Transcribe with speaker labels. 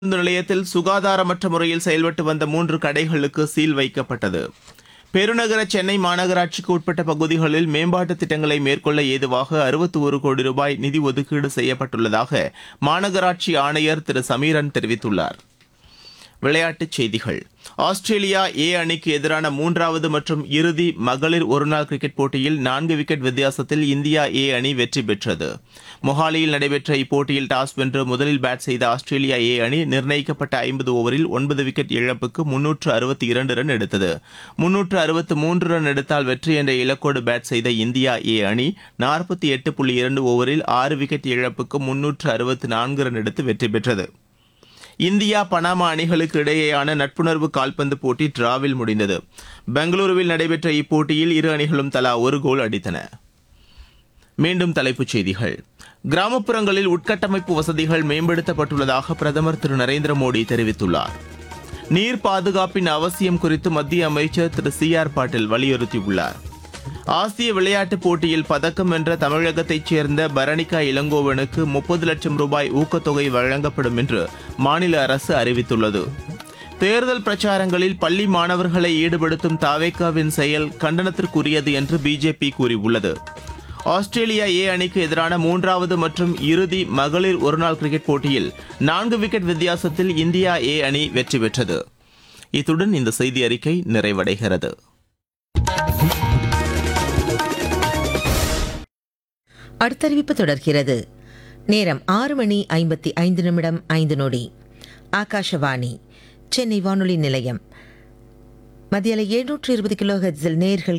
Speaker 1: பேருந்து நிலையத்தில் சுகாதாரமற்ற முறையில் செயல்பட்டு வந்த மூன்று கடைகளுக்கு சீல் வைக்கப்பட்டது பெருநகர சென்னை மாநகராட்சிக்கு உட்பட்ட பகுதிகளில் மேம்பாட்டு திட்டங்களை மேற்கொள்ள ஏதுவாக அறுபத்தி ஒரு கோடி ரூபாய் நிதி ஒதுக்கீடு செய்யப்பட்டுள்ளதாக மாநகராட்சி ஆணையர் திரு சமீரன் தெரிவித்துள்ளார் விளையாட்டுச் செய்திகள் ஆஸ்திரேலியா ஏ அணிக்கு எதிரான மூன்றாவது மற்றும் இறுதி மகளிர் ஒருநாள் கிரிக்கெட் போட்டியில் நான்கு விக்கெட் வித்தியாசத்தில் இந்தியா ஏ அணி வெற்றி பெற்றது மொஹாலியில் நடைபெற்ற இப்போட்டியில் டாஸ் வென்று முதலில் பேட் செய்த ஆஸ்திரேலியா ஏ அணி நிர்ணயிக்கப்பட்ட ஐம்பது ஓவரில் ஒன்பது விக்கெட் இழப்புக்கு முன்னூற்று அறுபத்தி இரண்டு ரன் எடுத்தது முன்னூற்று அறுபத்து மூன்று ரன் எடுத்தால் வெற்றி என்ற இலக்கோடு பேட் செய்த இந்தியா ஏ அணி நாற்பத்தி எட்டு புள்ளி இரண்டு ஓவரில் ஆறு விக்கெட் இழப்புக்கு முன்னூற்று அறுபத்து நான்கு ரன் எடுத்து வெற்றி பெற்றது இந்தியா பனாமா அணிகளுக்கு இடையேயான நட்புணர்வு கால்பந்து போட்டி டிராவில் முடிந்தது பெங்களூருவில் நடைபெற்ற இப்போட்டியில் இரு அணிகளும் தலா ஒரு கோல் அடித்தன மீண்டும் தலைப்புச் செய்திகள் கிராமப்புறங்களில் உட்கட்டமைப்பு வசதிகள் மேம்படுத்தப்பட்டுள்ளதாக பிரதமர் திரு நரேந்திர மோடி தெரிவித்துள்ளார் நீர் பாதுகாப்பின் அவசியம் குறித்து மத்திய அமைச்சர் திரு சி ஆர் பாட்டீல் வலியுறுத்தியுள்ளார் ஆசிய விளையாட்டுப் போட்டியில் பதக்கம் வென்ற தமிழகத்தைச் சேர்ந்த பரணிகா இளங்கோவனுக்கு முப்பது லட்சம் ரூபாய் ஊக்கத்தொகை வழங்கப்படும் என்று மாநில அரசு அறிவித்துள்ளது தேர்தல் பிரச்சாரங்களில் பள்ளி மாணவர்களை ஈடுபடுத்தும் தாவேக்காவின் செயல் கண்டனத்திற்குரியது என்று பிஜேபி கூறியுள்ளது ஆஸ்திரேலியா ஏ அணிக்கு எதிரான மூன்றாவது மற்றும் இறுதி மகளிர் ஒருநாள் கிரிக்கெட் போட்டியில் நான்கு விக்கெட் வித்தியாசத்தில் இந்தியா ஏ அணி வெற்றி பெற்றது இத்துடன் இந்த செய்தி அறிக்கை நிறைவடைகிறது
Speaker 2: அடுத்தறிவிப்பு தொடர்கிறது நேரம் ஆறு மணி ஐம்பத்தி ஐந்து நிமிடம் ஐந்து நொடி ஆகாஷவாணி சென்னை வானொலி நிலையம் மத்தியால எழுநூற்று இருபது கிலோ ஹெட்ஸில் நேர்கள்